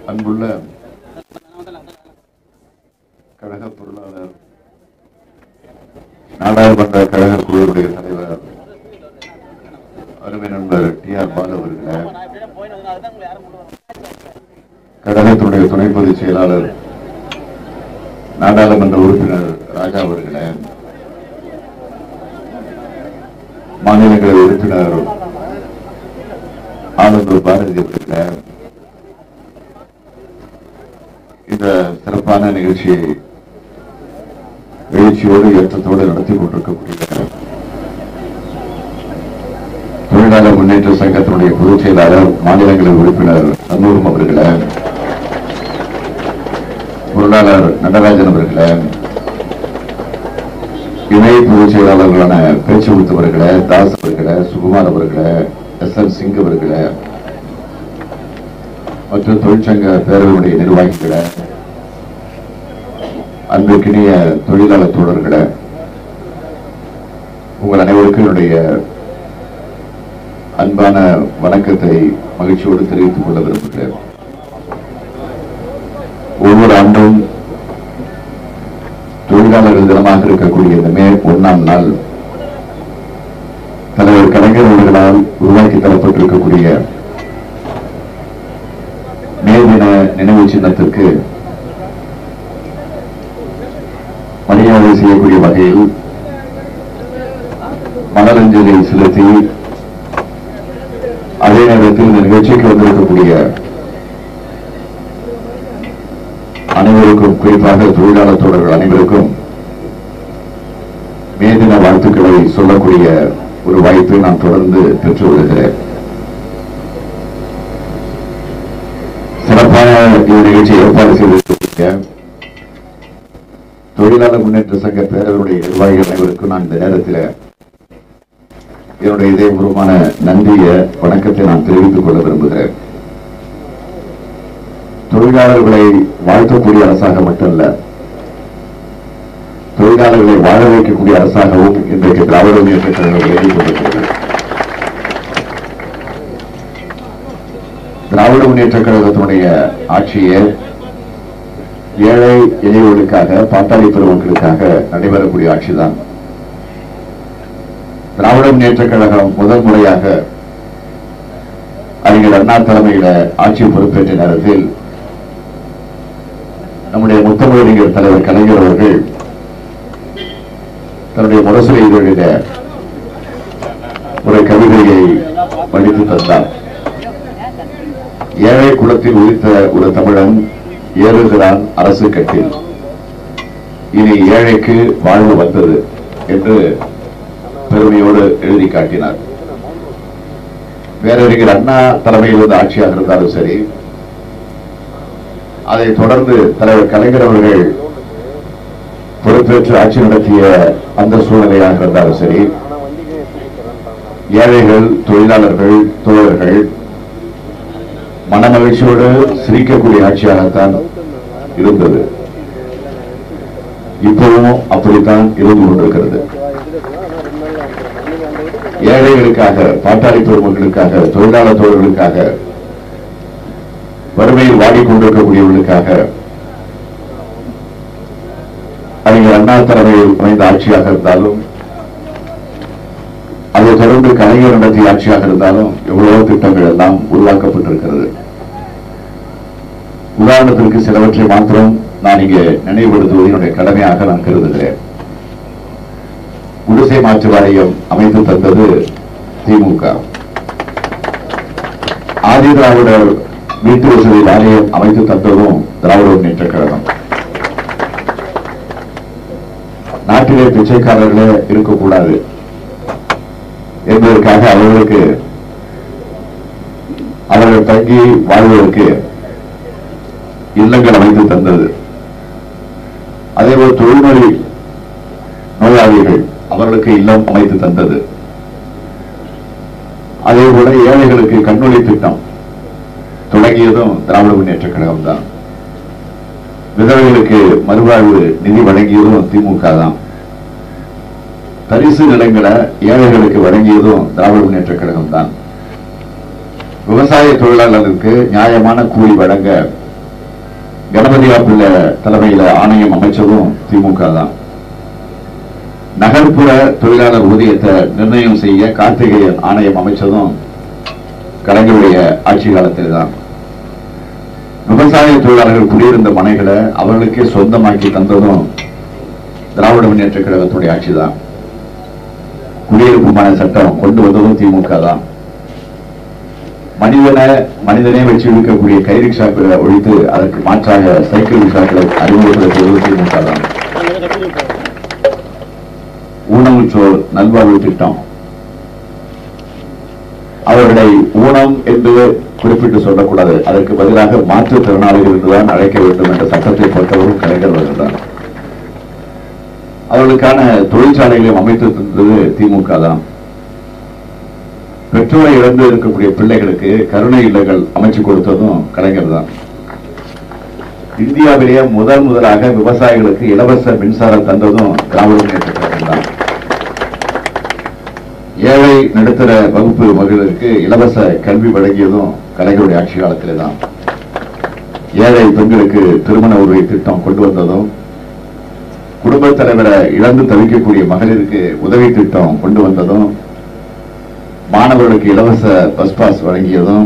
அன்புள்ள கழக பொருளாளர் நாடாளுமன்ற கழக குழுவுடைய தலைவர் அருமை நண்பர் டி ஆர் பாலு அவர்களே கழகத்தினுடைய துணை பொதுச் செயலாளர் நாடாளுமன்ற உறுப்பினர் ராஜா அவர்களே மாநிலங்களவை உறுப்பினர் ஆனந்தூர் பாரதி அவர்களே இந்த சிறப்பான நிகழ்ச்சியை எழுச்சியோடு ஏற்றத்தோடு நடத்தி கொண்டிருக்கக்கூடிய தொழிலாளர் முன்னேற்ற சங்கத்தினுடைய பொதுச் செயலாளர் மாநிலங்களவை உறுப்பினர் சண்முகம் அவர்களே பொருளாளர் நடராஜன் அவர்களே இணை பொதுச் செயலாளர்களான பேச்சு அவர்களே தாஸ் அவர்களே சுகுமார் அவர்களே எஸ் எல் சிங் அவர்களே மற்றும் தொழிற்சங்க பேரவையுடைய நிர்வாகிகளே அன்புக்கினிய தொழிலாளர் தோழர்களே உங்கள் அனைவருக்கும் என்னுடைய அன்பான வணக்கத்தை மகிழ்ச்சியோடு தெரிவித்துக் கொள்ள விரும்புகிறேன் ஒவ்வொரு ஆண்டும் தொழிலாளர்கள் தினமாக இருக்கக்கூடிய இந்த மே ஒன்னாம் நாள் தலைவர் கலைஞர் அவர்களால் உருவாக்கி தரப்பட்டிருக்கக்கூடிய மே தின நினைவு சின்னத்திற்கு மரியாதை செய்யக்கூடிய வகையில் மலரஞ்சலி செலுத்தி அதே நேரத்தில் இந்த நிகழ்ச்சிக்கு வந்திருக்கக்கூடிய அனைவருக்கும் குறிப்பாக தொழிலாளர் தோழர்கள் அனைவருக்கும் மே தின வாழ்த்துக்களை சொல்லக்கூடிய ஒரு வாய்ப்பை நான் தொடர்ந்து பெற்று வருகிறேன் சிறப்பான இந்த நிகழ்ச்சியை ஏற்பாடு செய்திருக்கக்கூடிய தொழிலாளர் முன்னேற்ற சங்க பேரவருடைய நிர்வாகிகள் அனைவருக்கும் நான் இந்த நேரத்தில் என்னுடைய இதயபூர்வமான நன்றிய வணக்கத்தை நான் தெரிவித்துக் கொள்ள விரும்புகிறேன் தொழிலாளர்களை வாழ்த்தக்கூடிய அரசாக மட்டுமல்ல தொழிலாளர்களை வாழ வைக்கக்கூடிய அரசாகவும் இன்றைக்கு திராவிட முன்னேற்ற கழகம் விலகிக் கொண்டிருக்கிறது திராவிட முன்னேற்ற கழகத்தினுடைய ஆட்சியை ஏழை எளியவர்களுக்காக பாட்டாளி பெருமக்களுக்காக நடைபெறக்கூடிய ஆட்சிதான் திராவிட முன்னேற்ற கழகம் முதல் முறையாக அறிஞர் அண்ணா தலைமையில ஆட்சி பொறுப்பேற்ற நேரத்தில் நம்முடைய முத்தமிழறிஞர் தலைவர் கலைஞர் அவர்கள் தன்னுடைய முரசொலி இதழில ஒரு கவிதையை படித்து தந்தார் ஏழை குலத்தில் உதித்த ஒரு தமிழன் ஏறுகிறான் அரசு கட்டில் இனி ஏழைக்கு வாழ்வு வந்தது என்று பெருமையோடு எழுதி காட்டினார் பேரறிஞர் அண்ணா தலைமையில் இருந்த ஆட்சியாக இருந்தாலும் சரி அதை தொடர்ந்து தலைவர் கலைஞர் அவர்கள் பொறுப்பேற்று ஆட்சி நடத்திய அந்த சூழ்நிலையாக இருந்தாலும் சரி ஏழைகள் தொழிலாளர்கள் தோழர்கள் மனமகிழ்ச்சியோடு சிரிக்கக்கூடிய ஆட்சியாகத்தான் இருந்தது இப்பவும் அப்படித்தான் இருந்து கொண்டிருக்கிறது ஏழைகளுக்காக பாட்டாளி பெருமக்களுக்காக தொழிலாளர் தோழர்களுக்காக வறுமையில் வாடிக்கொண்டிருக்கக்கூடியவர்களுக்காக அறிஞர் அண்ணா தலைமையில் அமைந்த ஆட்சியாக இருந்தாலும் அதை தொடர்ந்து கலைஞர் நடத்திய ஆட்சியாக இருந்தாலும் எவ்வளவோ திட்டங்கள் எல்லாம் உருவாக்கப்பட்டிருக்கிறது உதாரணத்திற்கு சிலவற்றை மாத்திரம் நான் இங்கே நினைவுபடுத்துவது என்னுடைய கடமையாக நான் கருதுகிறேன் குடிசை மாற்று வாரியம் அமைத்து தந்தது திமுக ஆதி திராவிடர் வீட்டு வசதி வாரியம் அமைத்து தந்ததும் திராவிட முன்னேற்ற கழகம் நாட்டிலே பிச்சைக்காரர்களே இருக்கக்கூடாது என்பதற்காக அவர்களுக்கு அவர்கள் தங்கி வாழ்வதற்கு இல்லங்கள் அமைத்து தந்தது அதேபோல் தொழில்நொழி நோயாளிகள் அவர்களுக்கு இல்லம் அமைத்து தந்தது அதே போல ஏழைகளுக்கு கண்ணொளி திட்டம் தொடங்கியதும் திராவிட முன்னேற்ற கழகம் தான் விதவைகளுக்கு மறுவாழ்வு நிதி வழங்கியதும் திமுக தான் பரிசு நிலங்களை ஏழைகளுக்கு வழங்கியதும் திராவிட முன்னேற்ற கழகம் தான் விவசாய தொழிலாளர்களுக்கு நியாயமான கூலி வழங்க கணபதியா பிள்ளை தலைமையில ஆணையம் அமைச்சதும் திமுக தான் நகர்ப்புற தொழிலாளர் ஊதியத்தை நிர்ணயம் செய்ய கார்த்திகேயன் ஆணையம் அமைச்சதும் கலைஞருடைய ஆட்சி காலத்தில் தான் விவசாய தொழிலாளர்கள் குடியிருந்த மனைகளை அவர்களுக்கே சொந்தமாக்கி தந்ததும் திராவிட முன்னேற்ற கழகத்துடைய ஆட்சி தான் குடியிருப்புமான சட்டம் கொண்டு வந்ததும் திமுக தான் மனிதனை மனிதனே வச்சு இழுக்கக்கூடிய கை ரிக்ஷாக்களை ஒழித்து அதற்கு மாற்றாக சைக்கிள் ரிக்ஷாக்களை அறிமுகப்படுத்துவது திமுக தான் ஊனமுற்றோர் நல்வாழ்வு திட்டம் அவர்களை ஊனம் என்று குறிப்பிட்டு சொல்லக்கூடாது அதற்கு பதிலாக மாற்றுத்திறனாளிகள் என்றுதான் அழைக்க வேண்டும் என்ற சட்டத்தை பொறுத்தவரும் கலைஞர்கள் தான் அவர்களுக்கான தொழிற்சாலைகளையும் அமைத்து தந்தது திமுக தான் பெற்றோரை இழந்து இருக்கக்கூடிய பிள்ளைகளுக்கு கருணை இல்லங்கள் அமைச்சு கொடுத்ததும் கலைஞர் தான் இந்தியாவிலேயே முதல் முதலாக விவசாயிகளுக்கு இலவச மின்சாரம் தந்ததும் திராவிட முன்னேற்ற கழகம் தான் ஏழை நடுத்தர வகுப்பு மகளிருக்கு இலவச கல்வி வழங்கியதும் கலைஞருடைய ஆட்சி காலத்திலே தான் ஏழை பெண்களுக்கு திருமண உரிமை திட்டம் கொண்டு வந்ததும் குடும்பத் தலைவரை இழந்து தவிக்கக்கூடிய மகளிருக்கு உதவி திட்டம் கொண்டு வந்ததும் மாணவர்களுக்கு இலவச பஸ் பாஸ் வழங்கியதும்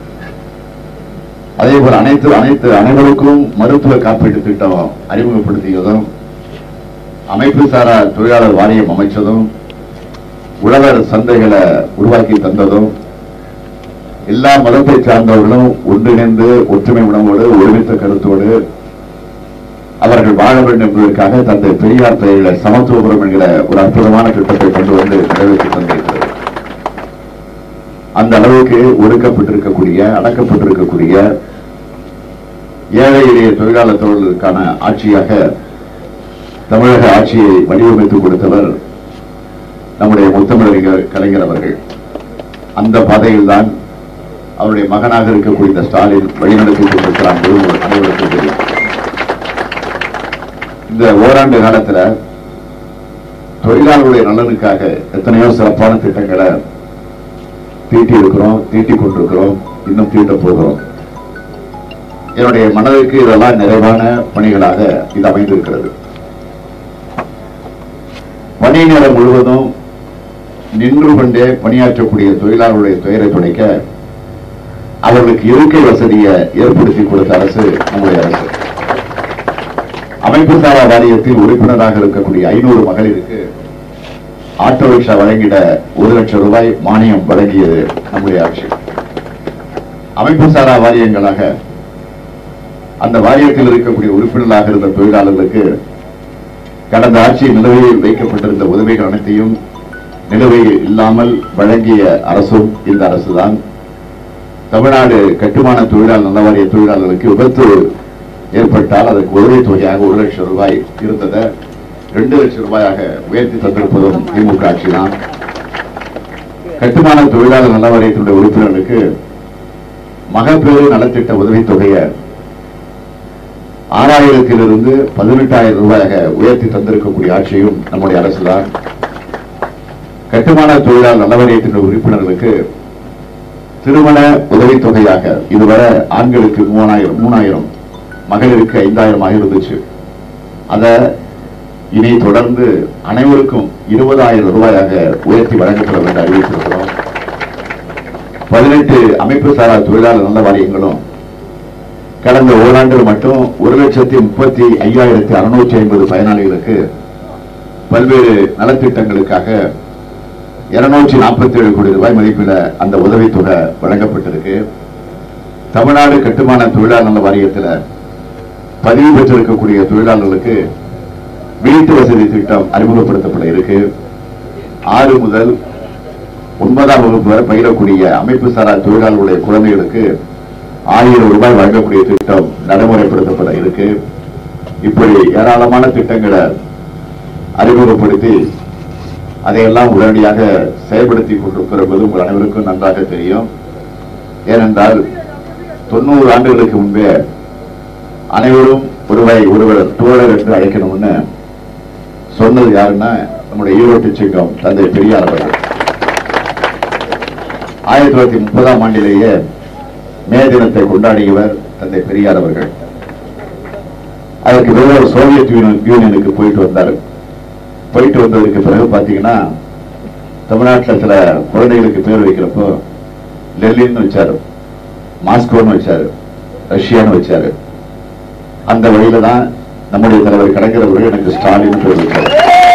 அதே போல அனைத்து அனைத்து அனைவருக்கும் மருத்துவ காப்பீட்டு திட்டம் அறிமுகப்படுத்தியதும் அமைப்பு சாரா தொழிலாளர் வாரியம் அமைச்சதும் உழவர் சந்தைகளை உருவாக்கி தந்ததும் எல்லா மதத்தை சார்ந்தவர்களும் ஒன்றிணைந்து ஒற்றுமை உணவோடு ஒருமித்த கருத்தோடு அவர்கள் வாழ வேண்டும் என்பதற்காக தந்தை பெரியார் பெயரில் சமத்துவபுரம் என்கிற ஒரு அற்புதமான திட்டத்தை கொண்டு வந்து நிறைவேற்றி தந்திருக்கிறது அந்த அளவுக்கு ஒடுக்கப்பட்டிருக்கக்கூடிய அடக்கப்பட்டிருக்கக்கூடிய ஏழை எளிய தொழிலாளர் தொழிலுக்கான ஆட்சியாக தமிழக ஆட்சியை வடிவமைத்து கொடுத்தவர் நம்முடைய முத்தமிழறிஞர் கலைஞர் அவர்கள் அந்த பாதையில் தான் அவருடைய மகனாக இருக்கக்கூடிய இந்த ஸ்டாலின் வழிநடத்தி கொண்டிருக்கிறார் என்பது உங்கள் அனைவருக்கும் தெரியும் இந்த ஓராண்டு காலத்துல தொழிலாளர்களுடைய நலனுக்காக எத்தனையோ சிறப்பான திட்டங்களை தீட்டி இருக்கிறோம் தீட்டி கொண்டிருக்கிறோம் இன்னும் தீட்ட போகிறோம் என்னுடைய மனதிற்கு இதெல்லாம் நிறைவான பணிகளாக இது அமைந்திருக்கிறது பணி நேரம் முழுவதும் நின்று கொண்டே பணியாற்றக்கூடிய தொழிலாளர்களுடைய துயரை துடைக்க அவர்களுக்கு இருக்கை வசதியை ஏற்படுத்தி கொடுத்த அரசு நம்முடைய அரசு அமைப்பு சாரா வாரியத்தில் உறுப்பினராக இருக்கக்கூடிய ஐநூறு மகளிருக்கு ஆட்டோ ரிக்ஷா வழங்கிட ஒரு லட்சம் ரூபாய் மானியம் வழங்கியது நம்முடைய ஆட்சி அமைப்பு சாரா வாரியங்களாக அந்த வாரியத்தில் இருக்கக்கூடிய உறுப்பினர்களாக இருந்த தொழிலாளர்களுக்கு கடந்த ஆட்சி நிலுவையில் வைக்கப்பட்டிருந்த உதவிகள் அனைத்தையும் நிலுவையில் இல்லாமல் வழங்கிய அரசும் இந்த அரசுதான் தமிழ்நாடு கட்டுமான தொழிலாளர் நல வாரிய தொழிலாளர்களுக்கு விபத்து ஏற்பட்டால் அதற்கு உதவித் தொகையாக ஒரு லட்சம் ரூபாய் இருந்ததை ரெண்டு லட்சம் ரூபாயாக உயர்த்தி தந்திருப்பதும் திமுக ஆட்சி தான் கட்டுமான தொழிலாளர் நல வாரியத்தினுடைய உறுப்பினர்களுக்கு மகப்பேறு நலத்திட்ட உதவித் தொகையை ஆறாயிரத்திலிருந்து பதினெட்டாயிரம் ரூபாயாக உயர்த்தி தந்திருக்கக்கூடிய ஆட்சியும் நம்முடைய அரசுதான் கட்டுமான தொழிலாளர் நல வாரியத்தினுடைய உறுப்பினர்களுக்கு திருமண உதவித் தொகையாக இதுவரை ஆண்களுக்கு மூணாயிரம் மூணாயிரம் மகளிருக்கு ஐந்தாயிரமாக இருந்துச்சு அத இனி தொடர்ந்து அனைவருக்கும் இருபதாயிரம் ரூபாயாக உயர்த்தி வழங்கப்படும் என்று அறிவித்திருக்கிறோம் பதினெட்டு அமைப்பு சாரா தொழிலாளர் நல வாரியங்களும் கடந்த ஓராண்டில் மட்டும் ஒரு லட்சத்தி முப்பத்தி ஐயாயிரத்தி அறுநூற்றி ஐம்பது பயனாளிகளுக்கு பல்வேறு நலத்திட்டங்களுக்காக இருநூற்றி நாற்பத்தி ஏழு கோடி ரூபாய் மதிப்பில் அந்த உதவித்தொகை வழங்கப்பட்டிருக்கு தமிழ்நாடு கட்டுமான தொழிலாளர் நல வாரியத்தில் பதிவு பெற்றிருக்கக்கூடிய தொழிலாளர்களுக்கு வீட்டு வசதி திட்டம் அறிமுகப்படுத்தப்பட இருக்கு ஆறு முதல் ஒன்பதாம் வகுப்பு வரை பயிலக்கூடிய அமைப்பு சாரா தொழிலாளர்களுடைய குழந்தைகளுக்கு ஆயிரம் ரூபாய் வழங்கக்கூடிய திட்டம் நடைமுறைப்படுத்தப்பட இருக்கு இப்படி ஏராளமான திட்டங்களை அறிமுகப்படுத்தி அதையெல்லாம் உடனடியாக செயல்படுத்தி கொண்டிருக்கிற என்பது உங்கள் அனைவருக்கும் நன்றாக தெரியும் ஏனென்றால் தொண்ணூறு ஆண்டுகளுக்கு முன்பே அனைவரும் ஒருவரை ஒருவர் தோழர் என்று அழைக்கணும்னு சொன்னது யாருன்னா நம்முடைய ஈரோட்டு சிங்கம் தந்தை பெரியார் அவர்கள் ஆயிரத்தி தொள்ளாயிரத்தி முப்பதாம் ஆண்டிலேயே மே தினத்தை கொண்டாடியவர் தந்தை பெரியார் அவர்கள் அதற்கு பிறகு அவர் சோவியத் யூனியன் யூனியனுக்கு போயிட்டு வந்தார் போயிட்டு வந்ததுக்கு பிறகு பார்த்தீங்கன்னா தமிழ்நாட்டில் சில குழந்தைகளுக்கு பேர் வைக்கிறப்போ லெலின்னு வச்சாரு மாஸ்கோன்னு வச்சாரு ரஷ்யான்னு வச்சாரு அந்த வழியில தான் நம்முடைய தலைவர் கலைஞர் அவர்கள் எனக்கு ஸ்டாலின் பேர் வச்சார்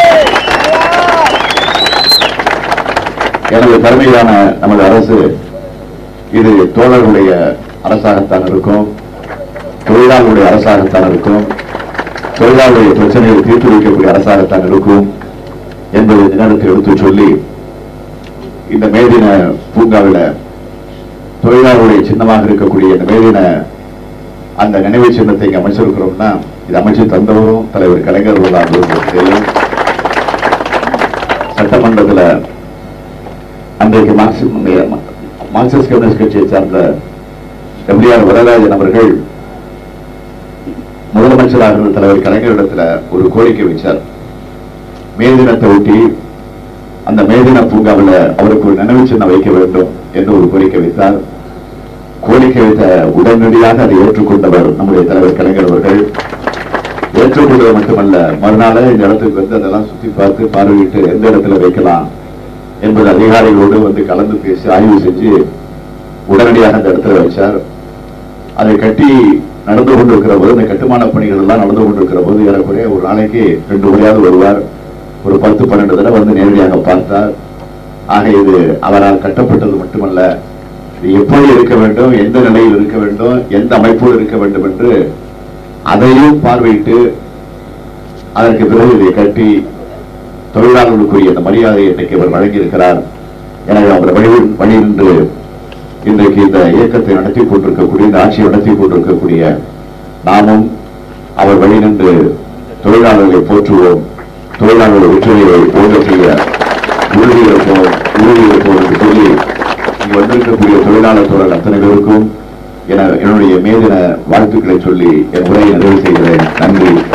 எனது தலைமையிலான நமது அரசு இது தோழர்களுடைய அரசாகத்தான் இருக்கும் தொழிலாளர்களுடைய அரசாகத்தான் இருக்கும் தொழிலாளருடைய பிரச்சனைகளை தீர்த்து வைக்கக்கூடிய அரசாகத்தான் இருக்கும் என்பதை இந்த நேரத்தில் எடுத்து சொல்லி இந்த மேதின பூங்காவில் தொழிலாளருடைய சின்னமாக இருக்கக்கூடிய இந்த மேதின அந்த நினைவு சின்னத்தை இங்க அமைச்சிருக்கிறோம்னா இது அமைச்சு தந்தவரும் தலைவர் கலைஞர் அவர்கள் தான் உங்களுக்கு தெரியும் சட்டமன்றத்தில் அன்றைக்கு மார்க்சிஸ்ட் மார்க்சிஸ்ட் கம்யூனிஸ்ட் கட்சியை சார்ந்த எம்ஜிஆர் வரதராஜன் அவர்கள் முதலமைச்சராக இருந்த தலைவர் கலைஞரிடத்துல ஒரு கோரிக்கை வச்சார் மே தினத்தை ஒட்டி அந்த மேதின பூங்காவில் அவருக்கு ஒரு நினைவு சின்னம் வைக்க வேண்டும் என்று ஒரு கோரிக்கை வைத்தார் கோரிக்கை வைத்த உடனடியாக அதை ஏற்றுக்கொண்டவர் நம்முடைய தலைவர் கலைஞர் அவர்கள் ஏற்றுக்கொண்டது மட்டுமல்ல மறுநாளே இந்த இடத்துக்கு வந்து அதெல்லாம் சுத்தி பார்த்து பார்வையிட்டு எந்த இடத்துல வைக்கலாம் என்பது அதிகாரிகளோடு வந்து கலந்து பேசி ஆய்வு செஞ்சு உடனடியாக அந்த இடத்துல வச்சார் அதை கட்டி நடந்து கொண்டிருக்கிற போது இந்த கட்டுமான பணிகள் எல்லாம் நடந்து கொண்டிருக்கிற போது ஏறக்குறைய ஒரு நாளைக்கு ரெண்டு முறையாவது வருவார் ஒரு பத்து பன்னெண்டு தடவை வந்து நேரடியாக பார்த்தார் ஆக இது அவரால் கட்டப்பட்டது மட்டுமல்ல இது எப்படி இருக்க வேண்டும் எந்த நிலையில் இருக்க வேண்டும் எந்த அமைப்போடு இருக்க வேண்டும் என்று அதையும் பார்வையிட்டு அதற்கு பிறகு இதை கட்டி தொழிலாளர்களுக்குரிய அந்த மரியாதையை இன்றைக்கு அவர் வழங்கியிருக்கிறார் எனவே அவர் வழி வழி நின்று இன்றைக்கு இந்த இயக்கத்தை நடத்தி கொண்டிருக்கக்கூடிய இந்த ஆட்சியை நடத்தி கொண்டிருக்கக்கூடிய நாமும் அவர் வழி நின்று தொழிலாளர்களை போற்றுவோம் தொழிலாளர்கள் வெற்றியை ஓங்க செய்ய உறுதியிருப்போம் உறுதியிருப்போம் என்று சொல்லி இங்கு வந்திருக்கக்கூடிய தொழிலாளர் தோழர் அத்தனை பேருக்கும் என என்னுடைய மேதின வாழ்த்துக்களை சொல்லி என் உரையை நிறைவு செய்கிறேன் நன்றி